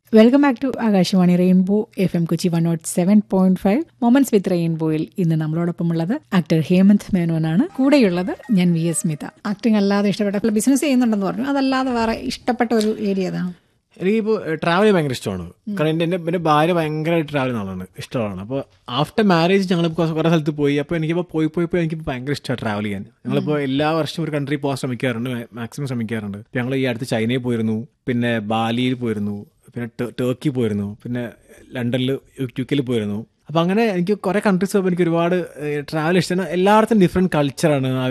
welcome back to Akashvani rainbow F M Kochi one naught seven point five moments with റെയിൻബോയിൽ ഇന്ന് നമ്മളോടൊപ്പം ഉള്ളത് actor Hemant മേനോനാണ് കൂടെയുള്ളത് ഞാൻ വി എസ് സ്മിത ആക്ടിംഗ് അല്ലാതെ ഇഷ്ടപ്പെട്ട ബിസിനസ് ചെയ്യുന്നുണ്ടെന്ന് പറഞ്ഞു അതല്ലാതെ വേറെ ഇഷ്ടപ്പെട്ട ഒരു ഏരിയ ഏതാണ് എനിക്കിപ്പോൾ ട്രാവൽ ഭയങ്കര ഇഷ്ടമാണ് കാരണം എൻ്റെ എൻ്റെ എൻ്റെ ഭാര്യ ഭയങ്കരമായിട്ട് ട്രാവൽ ചെയ്യുന്ന ആളാണ് ഇഷ്ടമാണ് അപ്പോൾ ആഫ്റ്റർ മാരേജ് ഞങ്ങൾ കുറേ സ്ഥലത്ത് പോയി അപ്പോൾ എനിക്കിപ്പോൾ പോയി പോയി പോയി എനിക്ക് ഭയങ്കര ഇഷ്ടമാണ് ട്രാവൽ ചെയ്യാൻ ഞങ്ങളിപ്പോൾ എല്ലാ വർഷവും ഒരു കൺട്രി പോകാൻ ശ്രമിക്കാറുണ്ട് മാക്സിമം ശ്രമിക്കാറുണ്ട് ഇപ്പോൾ ഞങ്ങൾ ഈ അടുത്ത് ചൈനയിൽ പോയിരുന്നു പിന്നെ ബാലിയിൽ പോയിരുന്നു പിന്നെ ടർക്കി പോയിരുന്നു പിന്നെ ലണ്ടനിൽ യു കെയിൽ പോയിരുന്നു അപ്പോൾ അങ്ങനെ എനിക്ക് കുറേ കൺട്രീസ് പോകുമ്പോൾ എനിക്ക് ഒരുപാട് ട്രാവൽ ഇഷ്ടമാണ് എല്ലായിടത്തും ഡിഫറെൻറ്റ് കൾച്ചറാണ്